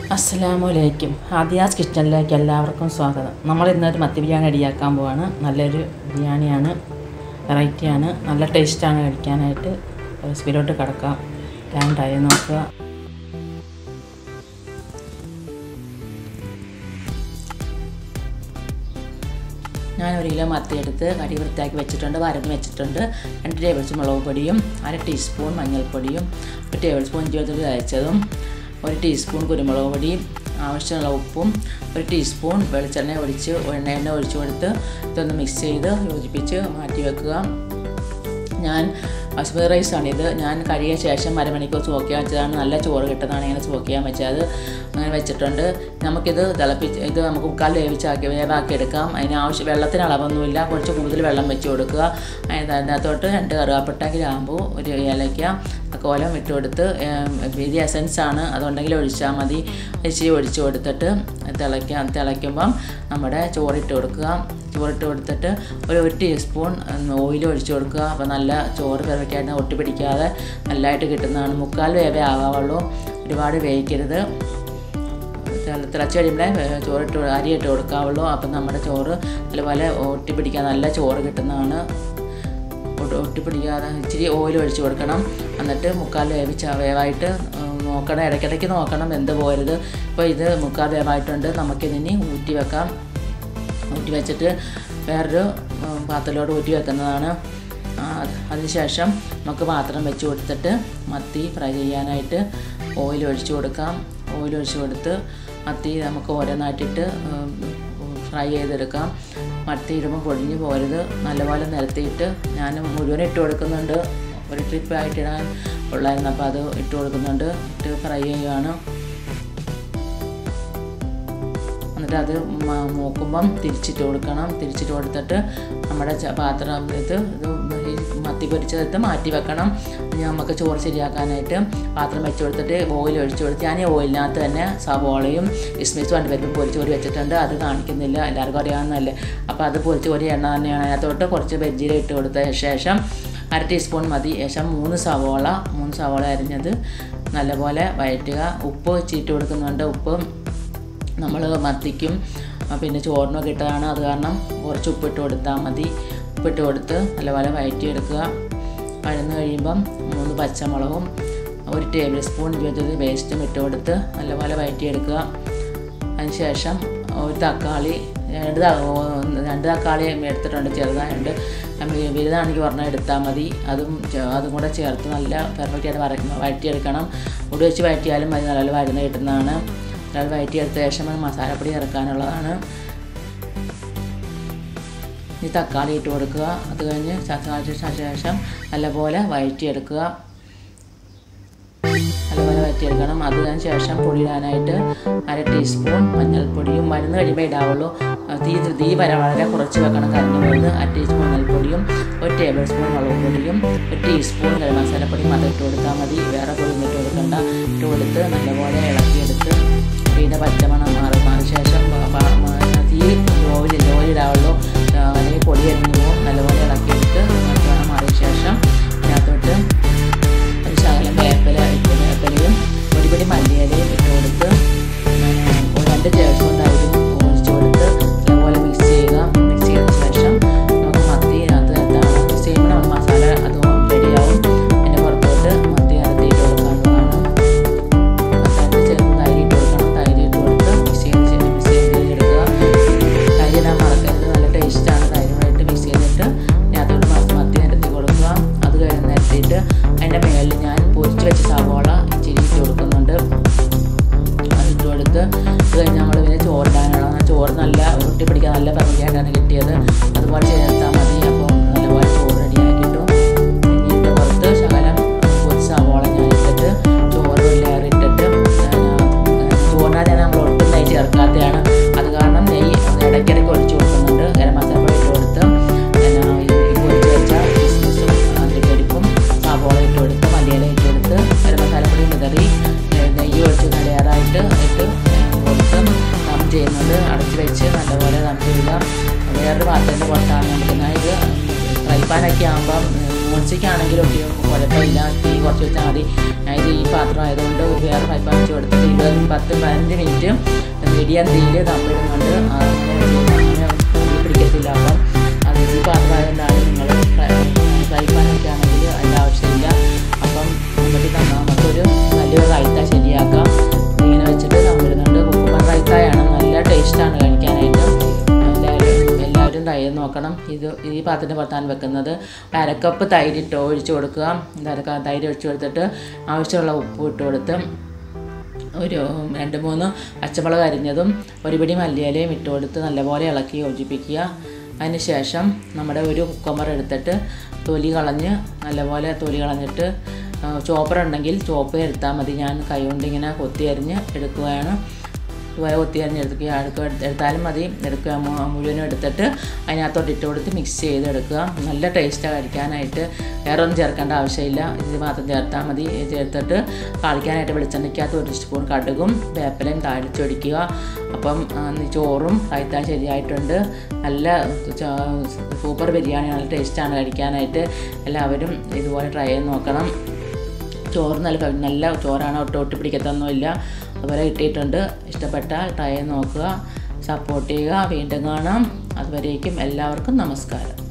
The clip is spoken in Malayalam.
അസ്സലാമലൈക്കും ആദിയാസ് കിച്ചണിലേക്ക് എല്ലാവർക്കും സ്വാഗതം നമ്മൾ ഇന്നൊരു മത്തി ബിരിയാണി റെഡിയാക്കാൻ പോവാണ് നല്ലൊരു ബിരിയാണിയാണ് വെറൈറ്റിയാണ് നല്ല ടേസ്റ്റാണ് കഴിക്കാനായിട്ട് റെസിപ്പിയിലോട്ട് കിടക്കാം ഞാൻ ട്രൈ ചെയ്ത് നോക്കുക ഞാൻ ഒരു കിലോ മത്തി എടുത്ത് കടി വൃത്തിയാക്കി വെച്ചിട്ടുണ്ട് വരഞ്ഞ് വെച്ചിട്ടുണ്ട് രണ്ട് ടേബിൾ സ്പൂൺ മുളക് പൊടിയും അര ടീസ്പൂൺ മഞ്ഞൾപ്പൊടിയും ഒരു ടേബിൾ സ്പൂൺ ഇഞ്ചി വെളുത്തുള്ളി അരച്ചതും ഒരു ടീസ്പൂൺ കുരുമുളക് പൊടിയും ആവശ്യമുള്ള ഉപ്പും ഒരു ടീസ്പൂൺ വെളിച്ചെണ്ണ ഒഴിച്ച് എണ്ണ എണ്ണ ഒഴിച്ച് കൊടുത്ത് ഇതൊന്ന് മിക്സ് ചെയ്ത് യോജിപ്പിച്ച് മാറ്റി വെക്കുക ഞാൻ ബസ്മതി റൈസാണിത് ഞാൻ കഴിയ ശേഷം അരമണിക്കൂർ ചോക്കിയാൻ വെച്ചതാണ് നല്ല ചോറ് കിട്ടുന്നതാണ് ഇങ്ങനെ ചോക്കിയാൻ വെച്ചത് അങ്ങനെ വെച്ചിട്ടുണ്ട് നമുക്കിത് തിളപ്പിച്ച് ഇത് നമുക്ക് മുക്കാൽ വേവിച്ചാക്കി വേവാക്കി എടുക്കാം അതിന് ആവശ്യം വെള്ളത്തിന് അളവൊന്നുമില്ല കുറച്ച് കൂടുതൽ വെള്ളം വെച്ച് കൊടുക്കുക അതിനകത്തോട്ട് രണ്ട് കറുവാപ്പട്ട ഗ്രാമ്പു ഒരു ഏലയ്ക്ക കോലം ഇട്ട് കൊടുത്ത് ഇത് എസൻസ് ആണ് അതുണ്ടെങ്കിൽ ഒഴിച്ചാൽ മതി ഇച്ചിരി ഒഴിച്ച് കൊടുത്തിട്ട് തിളയ്ക്കാൻ തിളയ്ക്കുമ്പം നമ്മുടെ ചോറിട്ട് കൊടുക്കുക ചോറിട്ട് കൊടുത്തിട്ട് ഒരു ഒരു ടീസ്പൂൺ ഓയിൽ ഒഴിച്ച് കൊടുക്കുക അപ്പോൾ നല്ല ചോറ് പെരവയ്ക്കായിട്ട് ഒട്ടി പിടിക്കാതെ നല്ലതായിട്ട് കിട്ടുന്നതാണ് മുക്കാൽ വേവേ ആകാവുള്ളൂ ഒരുപാട് വേവിക്കരുത് തിളച്ച് കഴിയുമ്പോഴേ ചോറിട്ട് അരി ഇട്ട് കൊടുക്കാവുള്ളൂ അപ്പം നമ്മുടെ ചോറ് നല്ലപോലെ ഒട്ടി പിടിക്കാൻ നല്ല ചോറ് കിട്ടുന്നതാണ് ഒട്ടിപ്പിടിക്കാതെ ഇച്ചിരി ഓയിൽ ഒഴിച്ച് കൊടുക്കണം എന്നിട്ട് മുക്കാൽ വേവിച്ച വേവായിട്ട് നോക്കണം ഇടയ്ക്കിടയ്ക്ക് നോക്കണം വെന്ത് പോരുത് ഇപ്പോൾ ഇത് മുക്കാൽ വേവായിട്ടുണ്ട് നമുക്കിതിനി ഊറ്റി വെക്കാം ഊറ്റി വെച്ചിട്ട് വേറൊരു പാത്രത്തിലോട്ട് ഊറ്റി വെക്കുന്നതാണ് അതിനുശേഷം നമുക്ക് പാത്രം വെച്ച് കൊടുത്തിട്ട് മത്തി ഫ്രൈ ചെയ്യാനായിട്ട് ഓയിൽ ഒഴിച്ച് കൊടുക്കാം ഓയിൽ ഒഴിച്ച് കൊടുത്ത് മത്തി നമുക്ക് ഓരോന്നായിട്ടിട്ട് ഫ്രൈ ചെയ്തെടുക്കാം മത്തി ഇടുമ്പോൾ പൊടിഞ്ഞു പോരുത് നല്ലപോലെ നിരത്തിയിട്ട് ഞാൻ മുഴുവൻ ഇട്ട് കൊടുക്കുന്നുണ്ട് ഒരു ട്രിപ്പായിട്ട് ഇടാൻ ഉള്ളായിരുന്നു അപ്പോൾ അത് ഇട്ട് കൊടുക്കുന്നുണ്ട് ഇട്ട് ഫ്രൈ ചെയ്യുകയാണ് എന്നിട്ട് അത് നോക്കുമ്പം തിരിച്ചിട്ട് കൊടുക്കണം തിരിച്ചിട്ട് കൊടുത്തിട്ട് നമ്മുടെ പാത്രം ഇത് ഇത് ഈ മത്തി പൊരിച്ചതെടുത്ത് മാറ്റി വെക്കണം നമുക്ക് ചോറ് ശരിയാക്കാനായിട്ട് പാത്രം വെച്ച് കൊടുത്തിട്ട് ഓയിൽ ഒഴിച്ച് കൊടുത്ത് ഞാൻ ഈ ഓയിലിനകത്ത് തന്നെ സവോളയും കിസ്മിസും അണ്ടിപ്പരിപ്പും പൊരിച്ച് കോരി വെച്ചിട്ടുണ്ട് അത് കാണിക്കുന്നില്ല എല്ലാവർക്കും അറിയാവുന്നതല്ലേ അപ്പോൾ അത് പൊരിച്ച് കോരി എണ്ണ തന്നെയാണ് അതിനകത്തോട്ട് കുറച്ച് വെജില ഇട്ട് കൊടുത്ത ശേഷം അര ടീസ്പൂൺ മതി ശേഷം മൂന്ന് സവോള മൂന്ന് സവോള അരിഞ്ഞത് നല്ലപോലെ വഴറ്റുക ഉപ്പ് ചീറ്റ് കൊടുക്കുന്നുണ്ട് ഉപ്പ് നമ്മൾ മത്തിക്കും പിന്നെ ചോറിനൊക്കെ ഇട്ടതാണ് അത് കാരണം കുറച്ച് ഉപ്പിട്ട് കൊടുത്താൽ മതി ഉപ്പിട്ട് കൊടുത്ത് നല്ലപോലെ വഴറ്റിയെടുക്കുക വഴന്ന് കഴിയുമ്പം മൂന്ന് പച്ചമുളകും ഒരു ടേബിൾ സ്പൂൺ ഇരുപത് വേസ്റ്റും ഇട്ട് കൊടുത്ത് നല്ലപോലെ വഴറ്റിയെടുക്കുക അതിനുശേഷം ഒരു തക്കാളി രണ്ട് രണ്ട് തക്കാളി എടുത്തിട്ടുണ്ട് ചെറുതായുണ്ട് വലുതാണെങ്കിൽ പറഞ്ഞാൽ എടുത്താൽ മതി അതും അതും കൂടെ ചേർത്ത് നല്ല പെർഫെക്റ്റായിട്ട് വര വഴറ്റിയെടുക്കണം മുടി വെച്ച് വഴറ്റിയാലും മതി നല്ല വരുന്ന കിട്ടുന്നതാണ് അത് വഴറ്റിയെടുത്ത ശേഷം മസാലപ്പൊടി ഇറക്കാനുള്ളതാണ് ഈ തക്കാളി ഇട്ട് കൊടുക്കുക അത് കഴിഞ്ഞ് ശേഷം നല്ലപോലെ വഴറ്റിയെടുക്കുക നല്ലപോലെ വഴറ്റിയെടുക്കണം അത് കഴിഞ്ഞ ശേഷം പൊടിയിടാനായിട്ട് അര ടീസ്പൂൺ മഞ്ഞൾപ്പൊടിയും മരുന്ന് കഴിയുമ്പോൾ ഇടാവുള്ളൂ തീ തീ വര വളരെ കുറച്ച് വെക്കണം കരിഞ്ഞു പോയത് അര ടീസ്പൂൺ മഞ്ഞൾപ്പൊടിയും ഒരു ടേബിൾ സ്പൂൺ മുളക് പൊടിയും ഒരു ടീസ്പൂൺ ഗരം മസാലപ്പൊടിയും അത് ഇട്ട് കൊടുത്താൽ മതി വേറെ പൊടി ഇട്ട് കൊടുക്കണ്ട ഇട്ട് കൊടുത്ത് നല്ലപോലെ ഇളക്കിയെടുത്ത് പിന്നെ പച്ചമണം മാറി മാറിയ ശേഷം തീ ലോയിൽ ലോയിലിടാവുള്ളൂ അല്ലെങ്കിൽ പൊടി അരിഞ്ഞു പോകും നല്ലപോലെ ഇളക്കിയെടുത്ത് പച്ചമണം മാറിയ ശേഷം അതിനകത്തോട്ട് ഒരു ശകലം വേപ്പില ഇട്ട് വേപ്പിലയും ഒരു പിടി മല്ലിയിലയും ഇട്ട് കൊടുത്ത് രണ്ട് ടേബിൾ സ്പൂൺ തൈരും ഒഴിച്ച് കൊടുത്ത് നല്ലപോലെ മിക്സ് ചെയ്യുക മിക്സ് ചെയ്ത ശേഷം നമുക്ക് മത്തി അത് എന്താണ് മിക്സ് ചെയ്യുമ്പോൾ നമ്മൾ മസാല അത് റെഡിയാവും അതിൻ്റെ പുറത്തോട്ട് മത്തി നിരത്തിയിട്ട് കൊടുക്കാവുന്നതാണ് മസാല ചേർത്ത് തൈര് ഇട്ട് കൊടുക്കണം തൈര് ഇട്ട് കൊടുത്ത് മിക്സ് ചെയ്ത് മിക്സ് ചെയ്ത് എടുക്കുക തൈര് ഇടാൻ മറക്കരുത് നല്ല ടേസ്റ്റാണ് തൈരുമായിട്ട് മിക്സ് ചെയ്തിട്ട് അതിനകത്തോട്ട് മത്തി മത്തി നിരത്തി കൊടുക്കുക അത് കഴിഞ്ഞ് നിരത്തിയിട്ട് അതിൻ്റെ മേളിൽ ഞാൻ പൊരിച്ച് വെച്ച സവോള ഇച്ചിരി ഇട്ട് കൊടുക്കുന്നുണ്ട് അതിട്ട് കൊടുത്ത് അത് കഴിഞ്ഞ് നമ്മൾ പിന്നെ ചോറിടാനുള്ള ചോറ് നല്ല ഒട്ടി പിടിക്കാൻ നല്ല ഭംഗിയായിട്ടാണ് കിട്ടിയത് അതുപോലെ ചേർത്താൽ മതി അപ്പം നല്ലപോലെ ചോറ് റെഡിയാക്കി കിട്ടും ഇതിൻ്റെ പുറത്ത് ശകലം പൊരിച്ച സവോള ഞാൻ ഇട്ടിട്ട് ചോറ് ലെയർ ഇട്ടിട്ട് ചോറിനകത്ത് നമ്മൾ ഒട്ടും നെയ്യ് ചേർക്കാത്തതാണ് അത് കാരണം നെയ്യ് ഇടയ്ക്കിടയ്ക്ക് ഒഴിച്ച് കൊടുക്കുന്നുണ്ട് ഗരം മസാലപ്പൊടി ഇട്ട് കൊടുത്ത് പൊരിച്ച് വെച്ച കിസ്മിസും അണ്ടിപ്പരിപ്പും സവോള ഇട്ട് കൊടുത്ത് മല്ലിയില ഇട്ട് കൊടുത്ത് ഗരം മസാലപ്പൊടി വിതറി നെയ്യ് ഒഴിച്ച് ലെയറായിട്ട് ഇട്ട് കൊടുത്ത് ദം ചെയ്യുന്നത് അടച്ച് വെച്ച് നല്ലപോലെ ദം ചെയ്യുക വേറൊരു പാത്രത്തിൻ്റെ പുറത്താണ് നമുക്ക് ഇത് ഫ്രൈ പാനൊക്കെ ആകുമ്പം നോൺസ്റ്റിക്കാണെങ്കിലും കുഴപ്പമില്ല തീ കുറച്ച് വെച്ചാൽ മതി ഞാൻ ഇത് ഈ പാത്രം ആയതുകൊണ്ട് ഒരു വേറെ ഫ്രൈ പാൻ വെച്ച് കൊടുത്തിട്ട് ഇരുപത് പത്ത് പതിനഞ്ച് മിനിറ്റ് മീഡിയം തീയിൽ ദമ്മിടുന്നുണ്ട് അങ്ങനെ അങ്ങനെ പിടിക്കത്തില്ല അപ്പം അത് ഈ പാത്രം ആയതുകൊണ്ടാണ് നിങ്ങൾ ഫ്രൈ പാനൊക്കെ ആണെങ്കിൽ അതിൻ്റെ ആവശ്യമില്ല അപ്പം നമുക്ക് നമുക്കൊരു നല്ലൊരു റൈത്ത ശരിയാക്കാം ഇങ്ങനെ വെച്ചിട്ട് ദമ്മിടുന്നുണ്ട് കുക്കുമ്പർ റൈത്തായാണ് നല്ല ടേസ്റ്റാണ് കഴിക്കാനായിട്ട് എല്ലാവരും എല്ലാവരും തൈര് നോക്കണം ഇത് ഈ പാത്രത്തിന് പുറത്താണ് വെക്കുന്നത് അരക്കപ്പ് തൈര് ഇട്ട് ഒഴിച്ച് കൊടുക്കുക അരക്ക തൈര് ഒഴിച്ച് കൊടുത്തിട്ട് ആവശ്യമുള്ള ഉപ്പ് ഇട്ട് കൊടുത്ത് ഒരു രണ്ട് മൂന്ന് പച്ചമുളക് അരിഞ്ഞതും ഒരു പിടി മല്ലിയിലയും ഇട്ട് കൊടുത്ത് നല്ലപോലെ ഇളക്കി യോജിപ്പിക്കുക അതിന് ശേഷം നമ്മുടെ ഒരു കുക്കമ്പർ എടുത്തിട്ട് തൊലി കളഞ്ഞ് നല്ലപോലെ തൊലി കളഞ്ഞിട്ട് ചോപ്പർ ഉണ്ടെങ്കിൽ ചോപ്പർ എടുത്താൽ മതി ഞാൻ കൈ കൊണ്ട് ഇങ്ങനെ കൊത്തി അരിഞ്ഞ് എടുക്കുകയാണ് ഇതുപോലെ കൊത്തി അരിഞ്ഞ് എടുക്കുക എടുക്കുക എടുത്താലും മതി എടുക്കുക മുഴുവനും എടുത്തിട്ട് അതിനകത്തോട്ട് ഇട്ട് കൊടുത്ത് മിക്സ് ചെയ്ത് എടുക്കുക നല്ല ടേസ്റ്റാണ് കഴിക്കാനായിട്ട് വേറെ ഒന്നും ചേർക്കേണ്ട ആവശ്യമില്ല ഇത് മാത്രം ചേർത്താൽ മതി ചേർത്തിട്ട് കളിക്കാനായിട്ട് വെളിച്ചെണ്ണയ്ക്കകത്ത് ഒരു സ്പൂൺ കടുകും വേപ്പിലയും താളിച്ചൊടിക്കുക അപ്പം ചോറും കഴിത്താൻ ശരിയായിട്ടുണ്ട് നല്ല സൂപ്പർ ബിരിയാണി നല്ല ടേസ്റ്റാണ് കഴിക്കാനായിട്ട് എല്ലാവരും ഇതുപോലെ ട്രൈ ചെയ്ത് നോക്കണം ചോറ് നല്ല നല്ല ചോറാണ് ഒട്ട് ഒട്ടി പിടിക്കത്തൊന്നുമില്ല അതുപോലെ കിട്ടിയിട്ടുണ്ട് ഇഷ്ടപ്പെട്ടാൽ ട്രൈ ചെയ്ത് നോക്കുക സപ്പോർട്ട് ചെയ്യുക വീണ്ടും കാണാം അതുവരേക്കും എല്ലാവർക്കും നമസ്കാരം